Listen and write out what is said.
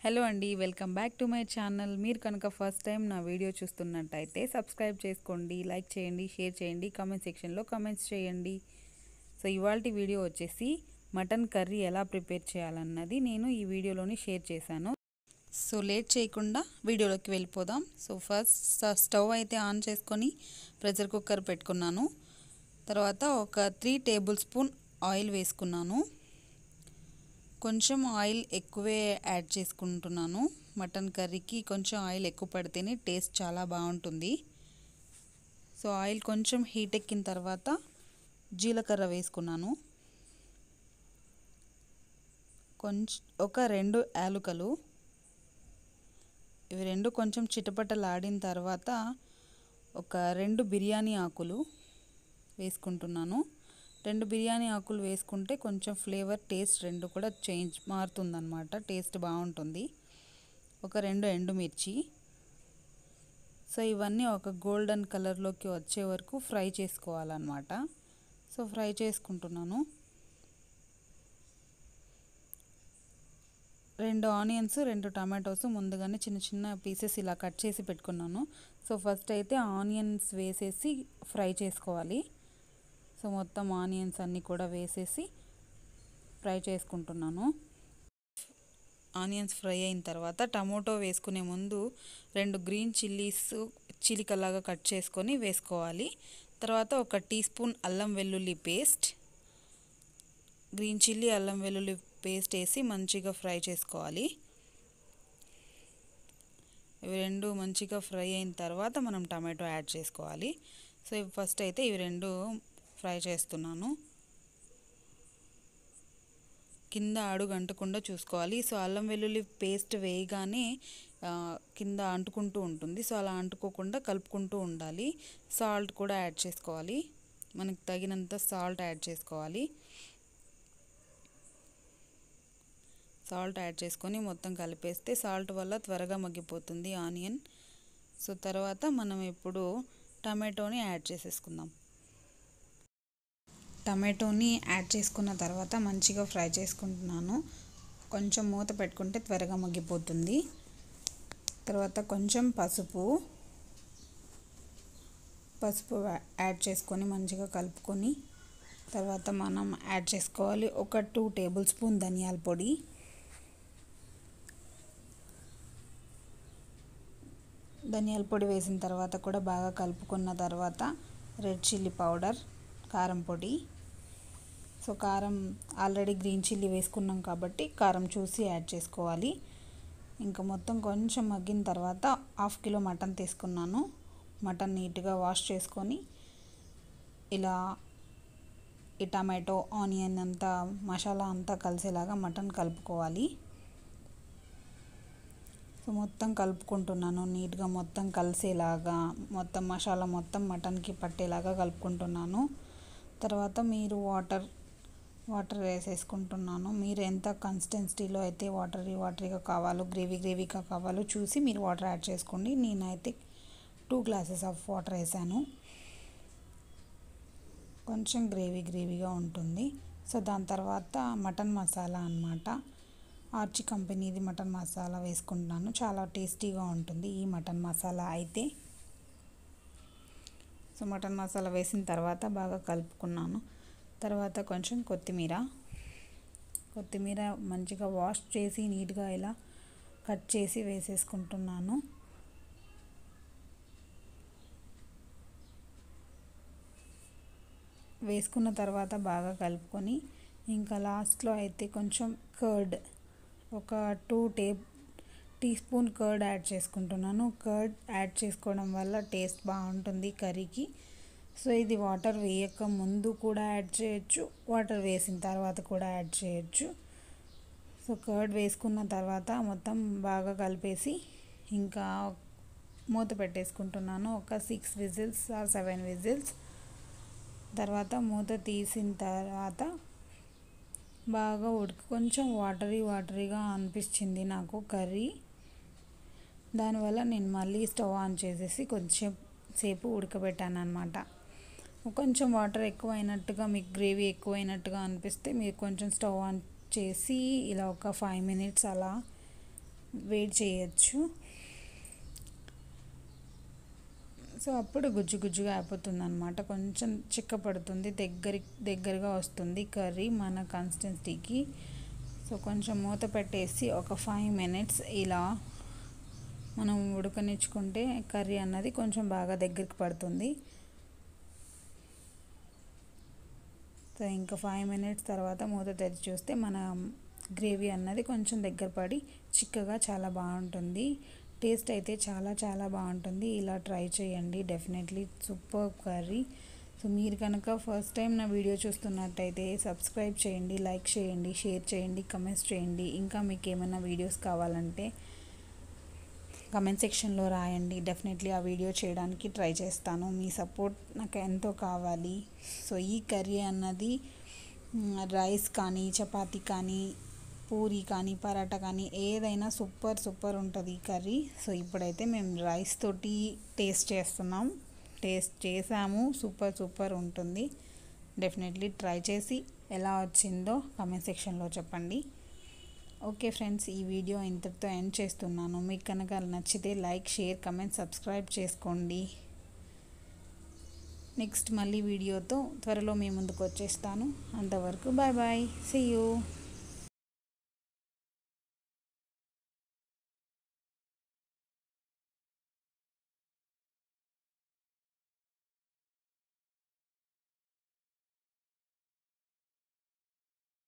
hello అండి welcome back to my channel మీరు కనుక ఫస్ట్ టైం నా వీడియో చూస్తున్నట్టయితే సబ్స్క్రైబ్ చేసుకోండి లైక్ చేయండి షేర్ చేయండి కామెంట్ సెక్షన్లో కామెంట్స్ చేయండి సో ఇవాళ వీడియో వచ్చేసి మటన్ కర్రీ ఎలా ప్రిపేర్ చేయాలన్నది నేను ఈ వీడియోలోని షేర్ చేశాను సో లేట్ చేయకుండా వీడియోలోకి వెళ్ళిపోదాం సో ఫస్ట్ స్టవ్ అయితే ఆన్ చేసుకొని ప్రెషర్ కుక్కర్ పెట్టుకున్నాను తర్వాత ఒక త్రీ టేబుల్ స్పూన్ ఆయిల్ వేసుకున్నాను కొంచెం ఆయిల్ ఎక్కువే యాడ్ చేసుకుంటున్నాను మటన్ కర్రీకి కొంచెం ఆయిల్ ఎక్కువ పడితేనే టేస్ట్ చాలా బాగుంటుంది సో ఆయిల్ కొంచెం హీట్ ఎక్కిన తర్వాత జీలకర్ర వేసుకున్నాను కొంచెం ఒక రెండు యాలుకలు ఇవి రెండు కొంచెం చిటపటలాడిన తర్వాత ఒక రెండు బిర్యానీ ఆకులు వేసుకుంటున్నాను రెండు బిర్యానీ ఆకులు వేసుకుంటే కొంచెం ఫ్లేవర్ టేస్ట్ రెండు కూడా చేంజ్ మారుతుందన్నమాట టేస్ట్ బాగుంటుంది ఒక రెండు ఎండుమిర్చి సో ఇవన్నీ ఒక గోల్డెన్ కలర్లోకి వచ్చే వరకు ఫ్రై చేసుకోవాలన్నమాట సో ఫ్రై చేసుకుంటున్నాను రెండు ఆనియన్స్ రెండు టమాటోస్ ముందుగానే చిన్న చిన్న పీసెస్ ఇలా కట్ చేసి పెట్టుకున్నాను సో ఫస్ట్ అయితే ఆనియన్స్ వేసేసి ఫ్రై చేసుకోవాలి సో మొత్తం ఆనియన్స్ అన్నీ కూడా వేసేసి ఫ్రై చేసుకుంటున్నాను ఆనియన్స్ ఫ్రై అయిన తర్వాత టమోటో వేసుకునే ముందు రెండు గ్రీన్ చిల్లీస్ చిలికలాగా కట్ చేసుకొని వేసుకోవాలి తర్వాత ఒక టీ స్పూన్ అల్లం వెల్లుల్లి పేస్ట్ గ్రీన్ చిల్లీ అల్లం వెల్లుల్లి పేస్ట్ వేసి మంచిగా ఫ్రై చేసుకోవాలి ఇవి రెండు మంచిగా ఫ్రై అయిన తర్వాత మనం టమాటో యాడ్ చేసుకోవాలి సో ఫస్ట్ అయితే ఇవి రెండు ఫ్రై చేస్తున్నాను కింద అడుగు అంటకుండా చూసుకోవాలి సో అల్లం వెల్లుల్లి పేస్ట్ వేయగానే కింద అంటుకుంటూ ఉంటుంది సో అలా అంటుకోకుండా కలుపుకుంటూ ఉండాలి సాల్ట్ కూడా యాడ్ చేసుకోవాలి మనకి తగినంత సాల్ట్ యాడ్ చేసుకోవాలి సాల్ట్ యాడ్ చేసుకొని మొత్తం కలిపేస్తే సాల్ట్ వల్ల త్వరగా మగ్గిపోతుంది ఆనియన్ సో తర్వాత మనం ఇప్పుడు టమాటోని యాడ్ చేసేసుకుందాం టమాటోని యాడ్ చేసుకున్న తర్వాత మంచిగా ఫ్రై చేసుకుంటున్నాను కొంచెం మూత పెట్టుకుంటే త్వరగా మగ్గిపోతుంది తర్వాత కొంచెం పసుపు పసుపు యాడ్ చేసుకొని మంచిగా కలుపుకొని తర్వాత మనం యాడ్ చేసుకోవాలి ఒక టూ టేబుల్ స్పూన్ ధనియాల పొడి ధనియాల పొడి వేసిన తర్వాత కూడా బాగా కలుపుకున్న తర్వాత రెడ్ చిల్లీ పౌడర్ కారం పొడి సో కారం ఆల్రెడీ గ్రీన్ చిల్లీ వేసుకున్నాం కాబట్టి కారం చూసి యాడ్ చేసుకోవాలి ఇంకా మొత్తం కొంచెం మగ్గిన తర్వాత హాఫ్ కిలో మటన్ తీసుకున్నాను మటన్ నీట్గా వాష్ చేసుకొని ఇలా ఈ టమాటో ఆనియన్ అంతా మసాలా అంతా కలిసేలాగా మటన్ కలుపుకోవాలి సో మొత్తం కలుపుకుంటున్నాను నీట్గా మొత్తం కలిసేలాగా మొత్తం మసాలా మొత్తం మటన్కి పట్టేలాగా కలుపుకుంటున్నాను తర్వాత మీరు వాటర్ వాటర్ వేసేసుకుంటున్నాను మీరు ఎంత కన్సిస్టెన్సీలో అయితే వాటరీ వాటరీగా కావాలో గ్రేవీ గ్రేవీగా కావాలో చూసి మీరు వాటర్ యాడ్ చేసుకోండి నేనైతే టూ గ్లాసెస్ ఆఫ్ వాటర్ వేసాను కొంచెం గ్రేవీ గ్రేవీగా ఉంటుంది సో దాని తర్వాత మటన్ మసాలా అనమాట ఆర్చి కంపెనీది మటన్ మసాలా వేసుకుంటున్నాను చాలా టేస్టీగా ఉంటుంది ఈ మటన్ మసాలా అయితే సో మటన్ మసాలా వేసిన తర్వాత బాగా కలుపుకున్నాను తర్వాత కొంచెం కొత్తిమీర కొత్తిమీర మంచిగా వాష్ చేసి నీట్గా ఇలా కట్ చేసి వేసేసుకుంటున్నాను వేసుకున్న తర్వాత బాగా కలుపుకొని ఇంకా లాస్ట్లో అయితే కొంచెం కర్డ్ ఒక two tea teaspoon curd add చేసుకుంటున్నాను కర్డ్ యాడ్ చేసుకోవడం వల్ల టేస్ట్ బాగుంటుంది కర్రీకి సో ఇది వాటర్ వేయక ముందు కూడా యాడ్ చేయొచ్చు వాటర్ వేసిన తర్వాత కూడా యాడ్ చేయొచ్చు సో కర్డ్ వేసుకున్న తర్వాత మొత్తం బాగా కలిపేసి ఇంకా మూత పెట్టేసుకుంటున్నాను ఒక six whistles or seven whistles తర్వాత మూత తీసిన తర్వాత బాగా ఉడికి కొంచెం వాటరీ వాటరీగా అనిపించింది నాకు కర్రీ దానివల్ల నేను మళ్ళీ స్టవ్ ఆన్ చేసేసి కొంచెం సేపు ఉడకబెట్టాను అనమాట కొంచెం వాటర్ ఎక్కువ అయినట్టుగా మీకు గ్రేవీ ఎక్కువ అయినట్టుగా అనిపిస్తే మీరు కొంచెం స్టవ్ ఆన్ చేసి ఇలా ఒక ఫైవ్ మినిట్స్ అలా వేడి చేయొచ్చు సో అప్పుడు గుజ్జు గుజ్జుగా అయిపోతుంది అనమాట కొంచెం చిక్కపడుతుంది దగ్గరి దగ్గరగా వస్తుంది కర్రీ మన కన్సిస్టెన్సీకి సో కొంచెం మూత పెట్టేసి ఒక ఫైవ్ మినిట్స్ ఇలా మనం ఉడకనిచ్చుకుంటే కర్రీ అన్నది కొంచెం బాగా దగ్గరికి పడుతుంది సో ఇంకా ఫైవ్ మినిట్స్ తర్వాత మూత తెరిచి చూస్తే మన గ్రేవీ అన్నది కొంచెం దగ్గర పడి చిక్కగా చాలా బాగుంటుంది టేస్ట్ అయితే చాలా చాలా బాగుంటుంది ఇలా ట్రై చేయండి డెఫినెట్లీ సూపర్ కర్రీ సో మీరు కనుక ఫస్ట్ టైం నా వీడియో చూస్తున్నట్టయితే సబ్స్క్రైబ్ చేయండి లైక్ చేయండి షేర్ చేయండి కమెంట్స్ చేయండి ఇంకా మీకు ఏమైనా వీడియోస్ కావాలంటే కమెంట్ సెక్షన్లో రాయండి డెఫినెట్లీ ఆ వీడియో చేయడానికి ట్రై చేస్తాను మీ సపోర్ట్ నాకు ఎంతో కావాలి సో ఈ కర్రీ అన్నది రైస్ కానీ చపాతీ కానీ పూరి కానీ పరాటా కానీ ఏదైనా సూపర్ సూపర్ ఉంటుంది ఈ కర్రీ సో ఇప్పుడైతే మేము రైస్ తోటి టేస్ట్ చేస్తున్నాం టేస్ట్ చేసాము సూపర్ సూపర్ ఉంటుంది డెఫినెట్లీ ట్రై చేసి ఎలా వచ్చిందో కమెంట్ సెక్షన్లో చెప్పండి ఓకే ఫ్రెండ్స్ ఈ వీడియో ఇంతటితో ఎండ్ చేస్తున్నాను మీకు కనుక నచ్చితే లైక్ షేర్ కమెంట్ సబ్స్క్రైబ్ చేసుకోండి నెక్స్ట్ మళ్ళీ వీడియోతో త్వరలో మీ ముందుకు వచ్చేస్తాను అంతవరకు బాయ్ బాయ్ సీ యూ